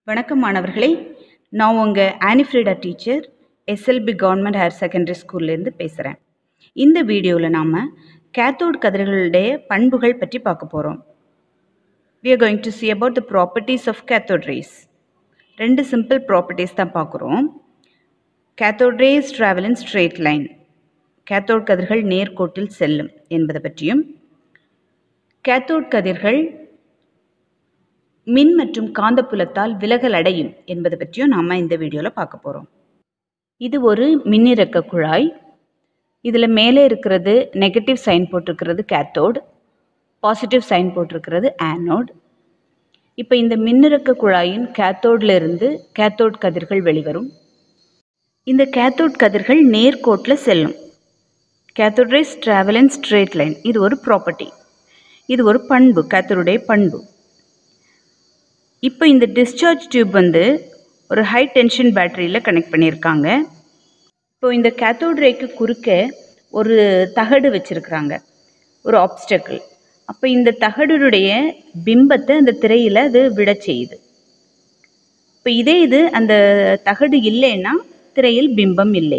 வணக்கம் மாணவர்களே நான் உங்கள் Annie Frieda teacher SLP government higher secondary ஸ்கூல்லேருந்து பேசுகிறேன் இந்த வீடியோவில் நாம் கேத்தோட் கதிர்களுடைய பண்புகள் பற்றி பார்க்க போகிறோம் we are going to see about the properties of cathode rays ரெண்டு சிம்பிள் ப்ராப்பர்ட்டிஸ் தான் பார்க்குறோம் cathode rays travel in straight line cathode கதிர்கள் நேர்கோட்டில் செல்லும் என்பதை பற்றியும் கேத்தோட் கதிர்கள் மின் மற்றும் காந்தப்புலத்தால் விலகல் அடையும் என்பதை பற்றியும் நாம் இந்த வீடியோவில் பார்க்க போகிறோம் இது ஒரு மின்னிறக்க குழாய் இதில் மேலே இருக்கிறது நெகட்டிவ் சைன் போட்டிருக்கிறது கேத்தோடு பாசிட்டிவ் சைன் போட்டிருக்கிறது ஆனோட் இப்போ இந்த மின்னிறக்க குழாயின் கேத்தோடில் இருந்து கேத்தோட் கதிர்கள் வெளிவரும் இந்த கேத்தோட் கதிர்கள் நேர்கோட்டில் செல்லும் cathode rays travel in straight line இது ஒரு ப்ராப்பர்ட்டி இது ஒரு பண்பு கேத்தோடைய பண்பு இப்போ இந்த டிஸ்சார்ஜ் டியூப் வந்து ஒரு ஹை டென்ஷன் பேட்டரியில் கனெக்ட் பண்ணியிருக்காங்க இப்போ இந்த கேத்தோட் ரேக்கு குறுக்க ஒரு தகடு வச்சுருக்குறாங்க ஒரு ஆப்ஸ்டக்கிள் அப்போ இந்த தகடுடைய பிம்பத்தை அந்த திரையில் அது விட செய்யுது இப்போ இதே இது அந்த தகடு இல்லைன்னா திரையில் பிம்பம் இல்லை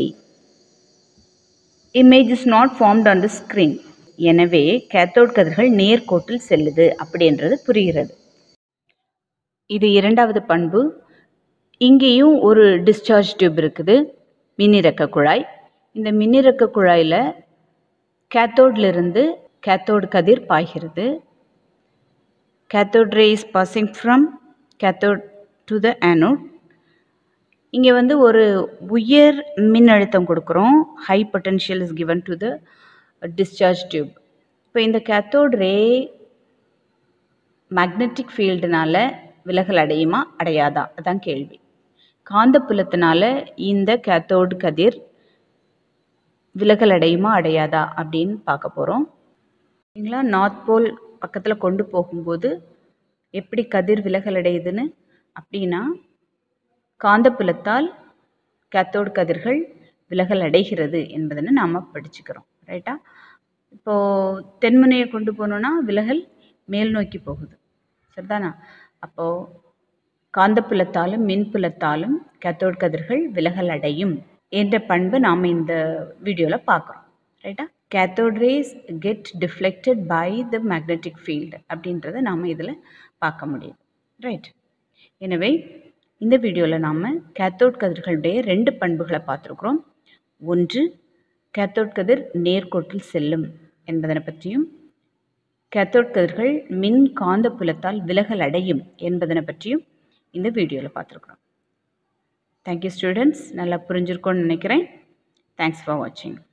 image is not formed on the screen எனவே கேத்தோட் கதிர்கள் நேர்கோட்டில் செல்லுது அப்படின்றது புரிகிறது இது இரண்டாவது பண்பு இங்கேயும் ஒரு டிஸ்சார்ஜ் டியூப் இருக்குது மின்னிறக்க குழாய் இந்த மின்னிறக்க குழாயில் கேத்தோட்லேருந்து கேத்தோடு கதிர் பாய்கிறது cathode ray is passing from cathode to the anode இங்கே வந்து ஒரு உயர் மின்னழுத்தம் கொடுக்குறோம் high potential is given to the discharge tube இப்போ இந்த கேத்தோட் ரே மேக்னெட்டிக் ஃபீல்டுனால விலகல் அடையுமா அடையாதா அதான் கேள்வி காந்தப்புலத்தினால இந்த கேத்தோடு கதிர் விலகல் அடையுமா அடையாதா அப்படின்னு பார்க்க போகிறோம் சரிங்களா நார்த் போல் பக்கத்தில் கொண்டு போகும்போது எப்படி கதிர் விலகல் அடையுதுன்னு அப்படின்னா காந்தப்புலத்தால் கேத்தோடு கதிர்கள் விலகல் அடைகிறது என்பதனை நாம் படிச்சுக்கிறோம் ரைட்டா இப்போது தென்முனையை கொண்டு போனோன்னா விலகல் மேல் நோக்கி போகுது சரிதானா அப்போது காந்தப்புலத்தாலும் மின்புலத்தாலும் கேத்தோட் கதிர்கள் விலகல் அடையும் என்ற பண்பை நாம் இந்த வீடியோவில் பார்க்குறோம் ரைட்டா cathode rays get deflected by the magnetic field அப்படின்றத நாம் இதில் பார்க்க முடியுது ரைட் எனவே இந்த வீடியோவில் நாம் கேத்தோட் கதிர்களுடைய ரெண்டு பண்புகளை பார்த்துருக்குறோம் ஒன்று கேத்தோட் கதிர் நேர்கோட்டில் செல்லும் என்பதனை பற்றியும் கேத்தோட் கதிர்கள் மின் காந்த புலத்தால் விலகல் அடையும் என்பதனை பற்றியும் இந்த வீடியோவில் பார்த்துருக்குறோம் தேங்க்யூ ஸ்டூடெண்ட்ஸ் நல்லா புரிஞ்சிருக்கோன்னு நினைக்கிறேன் தேங்க்ஸ் ஃபார் வாட்சிங்